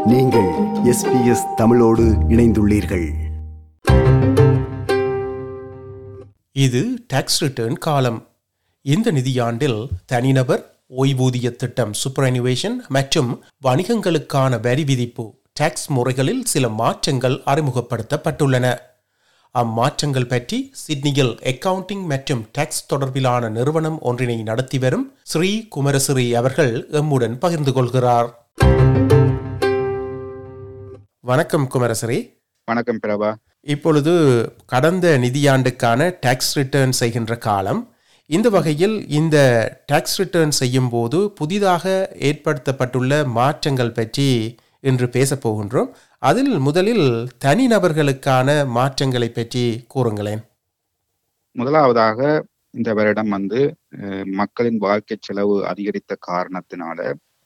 நீங்கள் எஸ்பிஎஸ் தமிழோடு இணைந்துள்ளீர்கள் இது டாக்ஸ் ரிட்டர்ன் காலம் இந்த நிதியாண்டில் தனிநபர் ஓய்வூதிய திட்டம் சூப்பரனுவேஷன் மற்றும் வணிகங்களுக்கான வரி விதிப்பு டாக்ஸ் முறைகளில் சில மாற்றங்கள் அறிமுகப்படுத்தப்பட்டுள்ளன அம்மாற்றங்கள் பற்றி சிட்னியில் அக்கவுண்டிங் மற்றும் டாக்ஸ் தொடர்பிலான நிறுவனம் ஒன்றினை நடத்தி வரும் ஸ்ரீ குமரசிறி அவர்கள் எம்முடன் பகிர்ந்து கொள்கிறார் வணக்கம் குமரசிறி வணக்கம் பிரபா இப்பொழுது கடந்த நிதியாண்டுக்கான டாக்ஸ் ரிட்டர்ன் செய்கின்ற காலம் இந்த வகையில் இந்த டாக்ஸ் ரிட்டர்ன் செய்யும் போது புதிதாக ஏற்படுத்தப்பட்டுள்ள மாற்றங்கள் பற்றி இன்று பேசப் போகின்றோம் அதில் முதலில் தனிநபர்களுக்கான மாற்றங்களை பற்றி கூறுங்களேன் முதலாவதாக இந்த வருடம் வந்து அஹ், மக்களின் வாழ்க்கை செலவு அதிகரித்த காரணத்தினால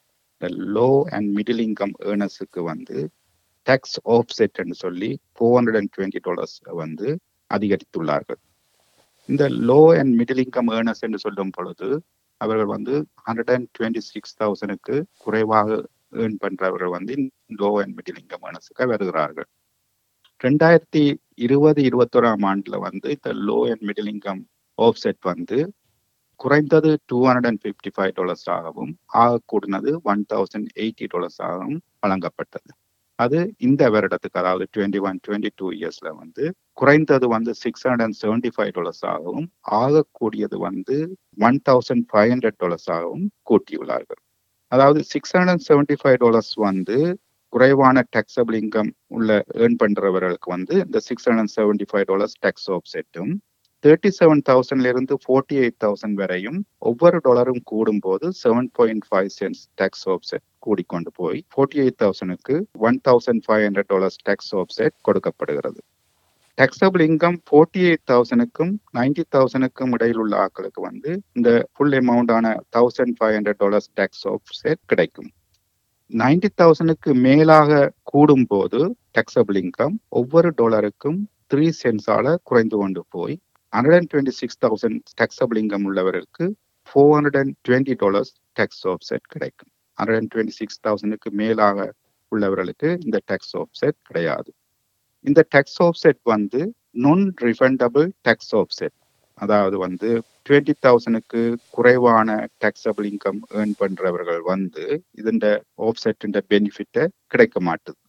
லோ அண்ட் மிடில் இன்கம் ஏர்னர்ஸுக்கு வந்து டேக்ஸ் ஆஃப்செட் என்று சொல்லி four hundred and twenty dollars வந்து அதிகரித்துள்ளார்கள் இந்த low and middle income earners என்று சொல்லும் பொழுது அவர்கள் வந்து ஹண்ட்ரட் அண்ட் டுவெண்ட்டி சிக்ஸ் தௌசண்ட்க்கு குறைவாக ஏர்ன் பண்றவர்கள் வந்து லோ அண்ட் மிடில் இன்கம் ஏர்னர்ஸுக்கு வருகிறார்கள் ரெண்டாயிரத்தி இருபது இருபத்தோராம் ஆண்டுல வந்து இந்த low and middle income offset வந்து குறைந்தது two hundred and fifty five dollars ஆகவும் ஆக கூடினது ஒன் தௌசண்ட் எயிட்டி டாலர்ஸ் ஆகவும் வழங்கப்பட்டது அது இந்த வருடத்துக்கு அதாவது டுவெண்ட்டி ஒன் டுவெண்ட்டி டூ இயர்ஸ்ல வந்து குறைந்தது வந்து six hundred and seventy five dollars ஆகவும் ஆகக்கூடியது வந்து one thousand five hundred dollars ஆகவும் கூட்டியுள்ளார்கள் அதாவது six hundred and seventy five dollars வந்து குறைவான டேக்ஸபிள் இன்கம் உள்ள ஏர்ன் பண்றவர்களுக்கு வந்து இந்த six hundred seventy five dollars tax ஆஃப்செட்டும் தேர்ட்டி செவன் தௌசண்ட்ல இருந்து ஃபோர்ட்டி எயிட் தௌசண்ட் வரையும் ஒவ்வொரு டாலரும் கூடும்போது seven point five cents tax offset கூடிக்கொண்டு போய் ஃபோர்ட்டி எயிட் தௌசண்ட்க்கு one thousand five hundred dollars tax offset கொடுக்கப்படுகிறது டேக்ஸபிள் இன்கம் ஃபோர்ட்டி எயிட் தௌசண்ட்க்கும் நைன்டி தௌசண்ட்க்கும் இடையில் உள்ள ஆட்களுக்கு வந்து இந்த ஃபுல் அமௌண்டான thousand five hundred dollars tax offset கிடைக்கும் நைன்டி தௌசண்ட்க்கு மேலாக கூடும் போது டேக்ஸபிள் இன்கம் ஒவ்வொரு டாலருக்கும் த்ரீ சென்ஸால குறைந்து கொண்டு போய் hundred and twenty six thousand taxable income உள்ளவர்களுக்கு four hundred and twenty dollars tax offset கிடைக்கும் ஹண்ட்ரட் அண்ட் டுவெண்ட்டி சிக்ஸ் தௌசண்ட்க்கு மேலாக உள்ளவர்களுக்கு இந்த டேக்ஸ் ஆஃப்செட் கிடையாது இந்த டேக்ஸ் ஆஃப்செட் வந்து நான் ரிஃபண்டபிள் டேக்ஸ் ஆஃப்செட் அதாவது வந்து டுவெண்ட்டி தௌசண்ட்க்கு குறைவான டேக்ஸபிள் இன்கம் ஏர்ன் பண்றவர்கள் வந்து இதன் ஆஃப்செட் பெனிஃபிட்டை கிடைக்க மாட்டுது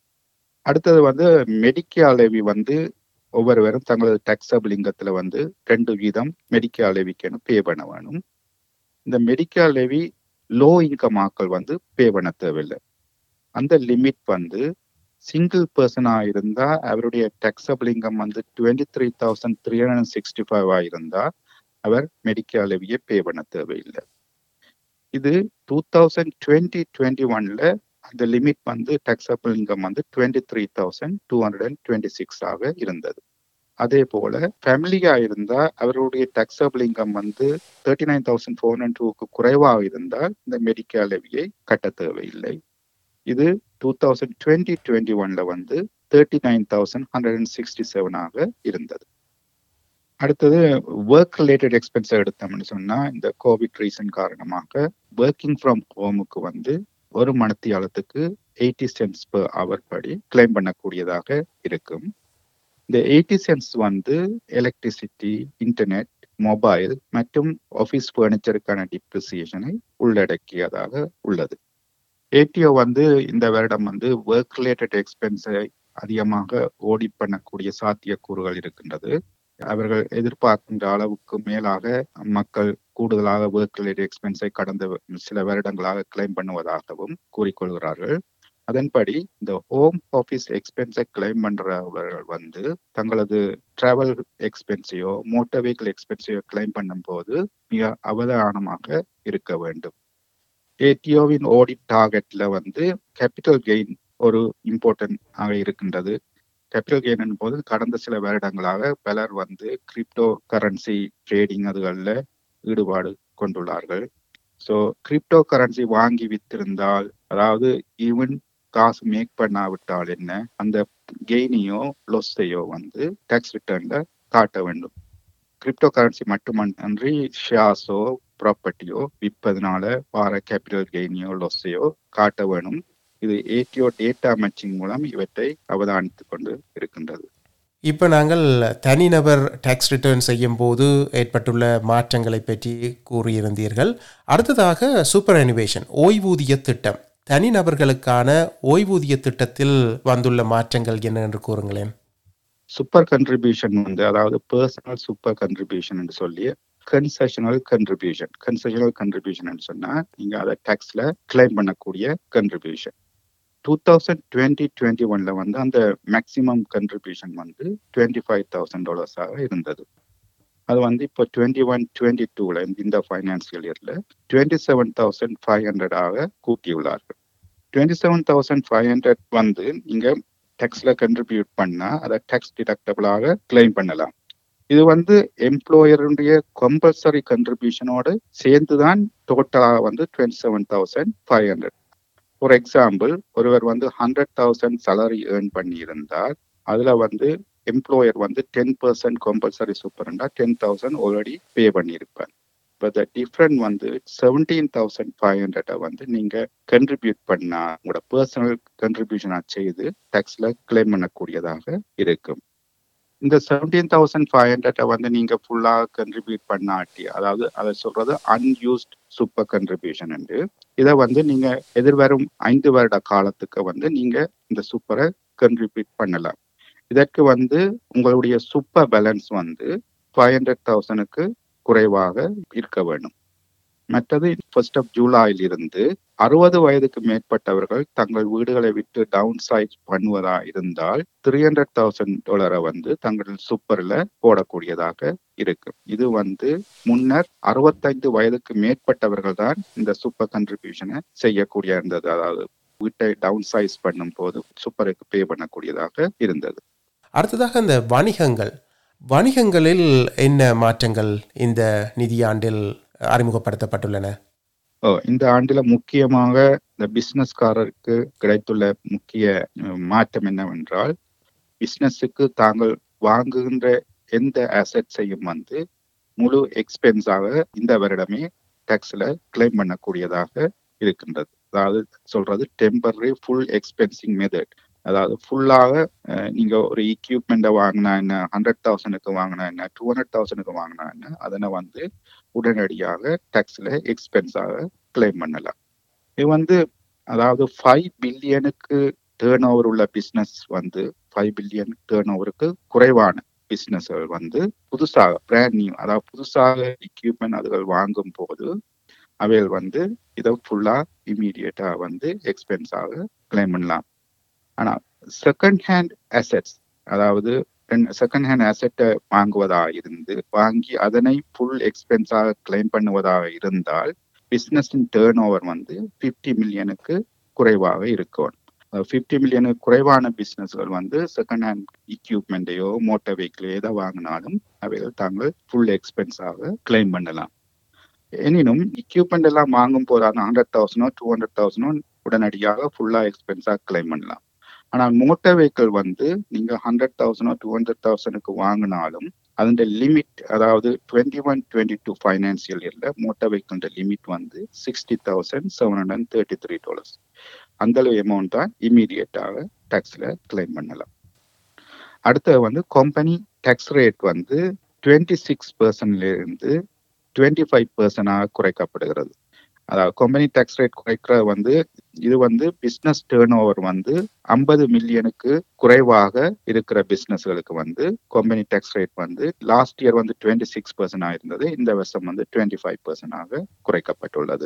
அடுத்தது வந்து மெடிக்கா லெவி வந்து ஒவ்வொருவரும் தங்களது டேக்ஸபிள் இங்கத்துல வந்து ரெண்டு வீதம் மெடிக்கா லெவிக்குன்னு பே பண்ண வேணும் இந்த மெடிக்கா லெவி லோ இன்கம் ஆக்கள் வந்து பே பண்ண தேவையில்லை அந்த லிமிட் வந்து சிங்கிள் பர்சனா இருந்தா அவருடைய டேக்ஸபிள் இன்கம் வந்து twenty three thousand three hundred sixty five இருந்தா அவர் மெடிக்கா லெவியை பே பண்ண தேவையில்லை இது டூ தௌசண்ட் டுவெண்ட்டி டுவெண்ட்டி ஒன்ல அந்த லிமிட் வந்து டேக்ஸபிள் இன்கம் வந்து twenty three thousand two hundred and twenty six ஆக இருந்தது அதே போல ஃபேமிலியா இருந்தா அவருடைய டேக்ஸபிள் இன்கம் வந்து thirty nine thousand four hundred டூக்கு குறைவாக இருந்தால் இந்த மெடிக்கல் லெவியை கட்ட தேவையில்லை இது டூ தௌசண்ட் டுவெண்ட்டி டுவெண்ட்டி ஒன்ல வந்து thirty nine thousand hundred and sixty செவனாக இருந்தது அடுத்தது ஒர்க் ரிலேட்டட் எக்ஸ்பென்ஸ் எடுத்தோம்னு சொன்னா இந்த கோவிட் ரீசன் காரணமாக ஒர்க்கிங் ஃப்ரம் ஹோமுக்கு வந்து ஒரு மணத்தியாலத்துக்கு எயிட்டி சென்ட்ஸ் per அவர் படி கிளைம் பண்ணக்கூடியதாக இருக்கும் இந்த எயிட்டி சென்ட்ஸ் வந்து எலக்ட்ரிசிட்டி இன்டர்நெட் மொபைல் மற்றும் ஆஃபீஸ் ஃபர்னிச்சருக்கான டிப்ரிசியேஷனை உள்ளடக்கியதாக உள்ளது ஏடிஓ வந்து இந்த வருடம் வந்து ஒர்க் ரிலேட்டட் எக்ஸ்பென்ஸை அதிகமாக ஓடி பண்ணக்கூடிய சாத்தியக்கூறுகள் இருக்கின்றது அவர்கள் எதிர்பார்க்கின்ற அளவுக்கு மேலாக மக்கள் கூடுதலாக ஒர்க் ரிலேட்டட் எக்ஸ்பென்ஸை கடந்த சில வருடங்களாக கிளைம் பண்ணுவதாகவும் கூறிக்கொள்கிறார்கள் அதன்படி இந்த ஹோம் ஆஃபீஸ் எக்ஸ்பென்ஸை கிளைம் பண்றவர்கள் வந்து தங்களது டிராவல் எக்ஸ்பென்ஸையோ மோட்டார் வெஹிக்கிள் எக்ஸ்பென்ஸையோ கிளைம் பண்ணும்போது மிக அவதானமாக இருக்க வேண்டும் ஏடிஓவின் ஆடிட் டார்கெட்ல வந்து கேபிட்டல் கெயின் ஒரு இம்பார்ட்டன்ட் ஆக இருக்கின்றது கேபிட்டல் கெயின் போது கடந்த சில வருடங்களாக பலர் வந்து கிரிப்டோ கரன்சி ட்ரேடிங் அதுகளில் ஈடுபாடு கொண்டுள்ளார்கள் ஸோ கிரிப்டோ கரன்சி வாங்கி வித்திருந்தால் அதாவது ஈவன் காசு மேக் பண்ணாவிட்டால் என்ன அந்த கெயினையோ லொஸ்ஸையோ வந்து டேக்ஸ் ரிட்டர்ன்ல காட்ட வேண்டும் கிரிப்டோ கரன்சி மட்டுமன்றி ஷேர்ஸோ ப்ராப்பர்ட்டியோ விற்பதனால வார கேபிட்டல் கெயினையோ லொஸ்ஸையோ காட்ட வேணும் இது ஏடிஓ டேட்டா மேட்சிங் மூலம் இவற்றை அவதானித்துக் கொண்டு இருக்கின்றது இப்போ நாங்கள் தனிநபர் டேக்ஸ் ரிட்டர்ன் செய்யும் போது ஏற்பட்டுள்ள மாற்றங்களை பற்றி கூறியிருந்தீர்கள் அடுத்ததாக சூப்பர் அனிவேஷன் ஓய்வூதிய திட்டம் தனிநபர்களுக்கான ஓய்வூதிய திட்டத்தில் வந்துள்ள மாற்றங்கள் என்ன என்று கூறுங்களேன் சூப்பர் கண்ட்ரிபியூஷன் வந்து அதாவது பர்சனல் சூப்பர் கண்ட்ரிபியூஷன் என்று சொல்லி கன்செஷனல் கண்ட்ரிபியூஷன் கன்செஷனல் கண்ட்ரிபியூஷன் சொன்னா நீங்க அதை டாக்ஸ்ல கிளைம் பண்ணக்கூடிய contribution two thousand twenty twenty ஒன்ல வந்து அந்த மேக்சிமம் கண்ட்ரிபியூஷன் வந்து டுவெண்ட்டி ஃபைவ் தௌசண்ட் டாலர்ஸாக இருந்தது அது வந்து இப்போ டுவெண்ட்டி ஒன் டுவெண்ட்டி டூல இந்த ஃபைனான்சியல் இயர்ல டுவெண்ட்டி செவன் தௌசண்ட் ஃபைவ் ஹண்ட்ரடாக கூட்டியுள்ளார்கள் twenty seven thousand five hundred வந்து நீங்க டேக்ஸ்ல கண்ட்ரிபியூட் பண்ணா அதை டேக்ஸ் டிடக்டபிளாக கிளைம் பண்ணலாம் இது வந்து எம்ப்ளாயருடைய கம்பல்சரி கண்ட்ரிபியூஷனோடு சேர்ந்து தான் டோட்டலாக வந்து twenty seven thousand five hundred for example ஒருவர் வந்து ஹண்ட்ரட் தௌசண்ட் salary ஏர்ன் பண்ணியிருந்தால் அதுல வந்து எம்ப்ளாயர் வந்து டென் பர்சன்ட் கம்பல்சரி சூப்பர்ண்டா டென் தௌசண்ட் ஆல்ரெடி பே பண்ணியிருப்பார் இப்போ த டிஃப்ரெண்ட் வந்து செவன்டீன் தௌசண்ட் ஃபைவ் ஹண்ட்ரட்டை வந்து நீங்க கண்ட்ரிபியூட் பண்ணா உங்களோட பர்சனல் கண்ட்ரிபியூஷனாக செய்து டேக்ஸ்ல கிளைம் பண்ணக்கூடியதாக இருக்கும் இந்த செவன்டீன் தௌசண்ட் ஃபைவ் ஹண்ட்ரட்டை வந்து நீங்க ஃபுல்லா கண்ட்ரிபியூட் பண்ணாட்டி அதாவது அதை சொல்றது அன்யூஸ்ட் சூப்பர் கண்ட்ரிபியூஷன் என்று இதை வந்து நீங்க எதிர்வரும் ஐந்து வருட காலத்துக்கு வந்து நீங்க இந்த சூப்பரை கண்ட்ரிபியூட் பண்ணலாம் இதற்கு வந்து உங்களுடைய சூப்பர் பேலன்ஸ் வந்து ஃபைவ் ஹண்ட்ரட் தௌசண்ட்க்கு குறைவாக இருக்க வேண்டும் மற்றது ஃபர்ஸ்ட் ஆஃப் ஜூலையில் இருந்து அறுபது வயதுக்கு மேற்பட்டவர்கள் தங்கள் வீடுகளை விட்டு டவுன் சைஸ் பண்ணுவதா இருந்தால் த்ரீ ஹண்ட்ரட் தௌசண்ட் டாலரை வந்து தங்கள் சூப்பர்ல போடக்கூடியதாக இருக்கு இது வந்து முன்னர் அறுபத்தைந்து வயதுக்கு மேற்பட்டவர்கள் தான் இந்த சூப்பர் கண்ட்ரிபியூஷனை செய்யக்கூடிய இருந்தது அதாவது வீட்டை டவுன் சைஸ் பண்ணும் போது சூப்பருக்கு பே பண்ணக்கூடியதாக இருந்தது அடுத்ததாக இந்த வணிகங்கள் வணிகங்களில் என்ன மாற்றங்கள் இந்த நிதியாண்டில் அறிமுகப்படுத்தப்பட்டுள்ளன ஓ இந்த ஆண்டுல முக்கியமாக இந்த பிசினஸ்காரருக்கு கிடைத்துள்ள முக்கிய அஹ், மாற்றம் என்னவென்றால் பிசினஸுக்கு தாங்கள் வாங்குகின்ற எந்த அசெட்ஸையும் வந்து முழு எக்ஸ்பென்ஸாக இந்த வருடமே டேக்ஸ்ல கிளைம் பண்ணக்கூடியதாக இருக்கின்றது அதாவது சொல்றது டெம்பரரி ஃபுல் எக்ஸ்பென்சிங் மெத்தட் அதாவது ஃபுல்லாக நீங்க ஒரு எக்யூப்மெண்ட்டை வாங்கினா என்ன ஹண்ட்ரட் தௌசண்ட்க்கு வாங்கினா என்ன டூ ஹண்ட்ரட் தௌசண்ட்க்கு வாங்கினா என்ன அதனை வந்து உடனடியாக டேக்ஸ்ல எக்ஸ்பென்ஸாக கிளைம் பண்ணலாம் இது வந்து அதாவது ஃபைவ் பில்லியனுக்கு டேர்ன் ஓவர் உள்ள பிஸ்னஸ் வந்து ஃபைவ் பில்லியன் டேர்ன் ஓவருக்கு குறைவான பிஸ்னஸ்கள் வந்து புதுசாக பிராண்ட் நியூ அதாவது புதுசாக எக்யூப்மெண்ட் அதுகள் வாங்கும் போது அவைகள் வந்து இதை ஃபுல்லா இமீடியட்டா வந்து எக்ஸ்பென்ஸாக கிளைம் பண்ணலாம் ஆனா செகண்ட் ஹேண்ட் அசெட்ஸ் அதாவது செகண்ட் ஹேண்ட் அசெட்டை வாங்குவதா இருந்து வாங்கி அதனை ஃபுல் எக்ஸ்பென்ஸாக கிளைம் பண்ணுவதாக இருந்தால் பிசினஸின் டேர்ன் ஓவர் வந்து ஃபிஃப்டி மில்லியனுக்கு குறைவாக இருக்கும் ஃபிஃப்டி மில்லியனுக்கு குறைவான பிசினஸ்கள் வந்து செகண்ட் ஹேண்ட் எக்யூப்மெண்ட்டையோ மோட்டார் வெஹிக்கிளையோ எதை வாங்கினாலும் அவைகள் தாங்கள் ஃபுல் எக்ஸ்பென்ஸாக கிளைம் பண்ணலாம் எனினும் எக்யூப்மெண்ட் எல்லாம் வாங்கும் போது அந்த ஹண்ட்ரட் தௌசண்டோ டூ ஹண்ட்ரட் தௌசண்டோ உடனடியாக ஃபுல்லா எக்ஸ்பென்ஸாக கிளைம் பண்ணலாம் ஆனால் மோட்டார் வெஹிக்கிள் வந்து நீங்க ஹண்ட்ரட் தௌசண்டோ டூ ஹண்ட்ரட் தௌசண்ட்க்கு வாங்கினாலும் அதோட லிமிட் அதாவது twenty one twenty two financial இயர்ல மோட்டார் வெஹிக்கிள் லிமிட் வந்து sixty thousand seven hundred thirty three dollars அந்த அளவு அமௌண்ட் தான் இமீடியட்டாக டேக்ஸ்ல கிளைம் பண்ணலாம் அடுத்தது வந்து கம்பெனி டேக்ஸ் ரேட் வந்து டுவெண்ட்டி சிக்ஸ் பர்சன்ட்ல இருந்து டுவெண்ட்டி ஃபைவ் பர்சன்டாக குறைக்கப்படுகிறது அதாவது கம்பெனி டேக்ஸ் ரேட் குறைக்கிற வந்து இது வந்து பிசினஸ் டேர்ன் ஓவர் வந்து ஐம்பது மில்லியனுக்கு குறைவாக இருக்கிற பிசினஸ்களுக்கு வந்து கம்பெனி டேக்ஸ் ரேட் வந்து லாஸ்ட் இயர் வந்து டுவெண்ட்டி சிக்ஸ் பர்சன்ட் இருந்தது இந்த வருஷம் வந்து டுவெண்ட்டி ஃபைவ் பர்சன்டாக குறைக்கப்பட்டுள்ளது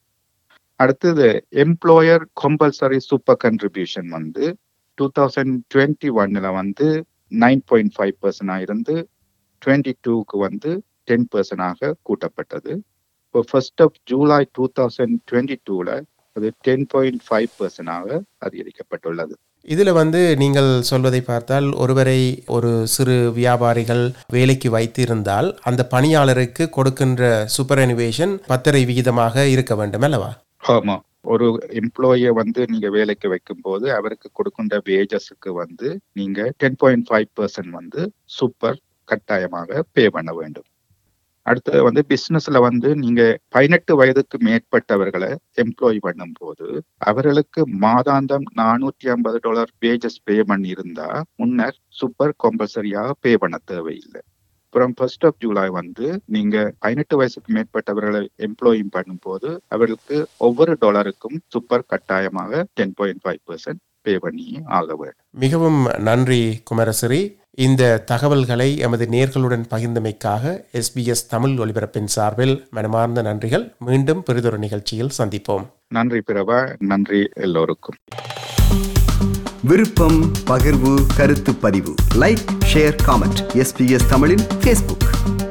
அடுத்தது எம்ப்ளாயர் கம்பல்சரி சூப்பர் கண்ட்ரிபியூஷன் வந்து டூ தௌசண்ட் டுவெண்ட்டி ஒன்ல வந்து நைன் பாயிண்ட் ஃபைவ் பர்சன்டாக இருந்து டுவெண்ட்டி டூக்கு வந்து டென் பர்சன்டாக கூட்டப்பட்டது இப்போ first of July two thousand twenty டூல அது டென் பாயிண்ட் ஃபைவ் பர்சன்டாக அதிகரிக்கப்பட்டுள்ளது இதில் வந்து நீங்கள் சொல்வதை பார்த்தால் ஒருவரை ஒரு சிறு வியாபாரிகள் வேலைக்கு வைத்திருந்தால் அந்த பணியாளருக்கு கொடுக்கின்ற சூப்பர் அனிவேஷன் பத்தரை விகிதமாக இருக்க வேண்டும் அல்லவா ஆமா ஒரு எம்ப்ளாய வந்து நீங்க வேலைக்கு வைக்கும் போது அவருக்கு கொடுக்கின்ற வேஜஸுக்கு வந்து நீங்க டென் பாயிண்ட் ஃபைவ் பர்சன்ட் வந்து சூப்பர் கட்டாயமாக பே பண்ண வேண்டும் அடுத்தது வந்து பிசினஸ்ல வந்து நீங்க பதினெட்டு வயதுக்கு மேற்பட்டவர்களை எம்ப்ளாய் பண்ணும் போது அவர்களுக்கு மாதாந்தம் நானூற்றி ஐம்பது டாலர் வேஜஸ் பே பண்ணி இருந்தா முன்னர் சூப்பர் கம்பல்சரியாக பே பண்ண தேவையில்லை அப்புறம் ஃபர்ஸ்ட் ஆஃப் ஜூலை வந்து நீங்க பதினெட்டு வயசுக்கு மேற்பட்டவர்களை எம்ப்ளாய் பண்ணும்போது அவர்களுக்கு ஒவ்வொரு டாலருக்கும் சூப்பர் கட்டாயமாக ten point five percent pay பண்ணி ஆக வேண்டும் மிகவும் நன்றி குமரசிறி இந்த தகவல்களை எமது நேர்களுடன் பகிர்ந்தமைக்காக எஸ்பிஎஸ் தமிழ் ஒலிபரப்பின் சார்பில் மனமார்ந்த நன்றிகள் மீண்டும் பெரிதொரு நிகழ்ச்சியில் சந்திப்போம் நன்றி பிரபா நன்றி எல்லோருக்கும் விருப்பம் பகிர்வு கருத்து பதிவு லைக் ஷேர் காமெண்ட் எஸ்பிஎஸ் தமிழின் ஃபேஸ்புக்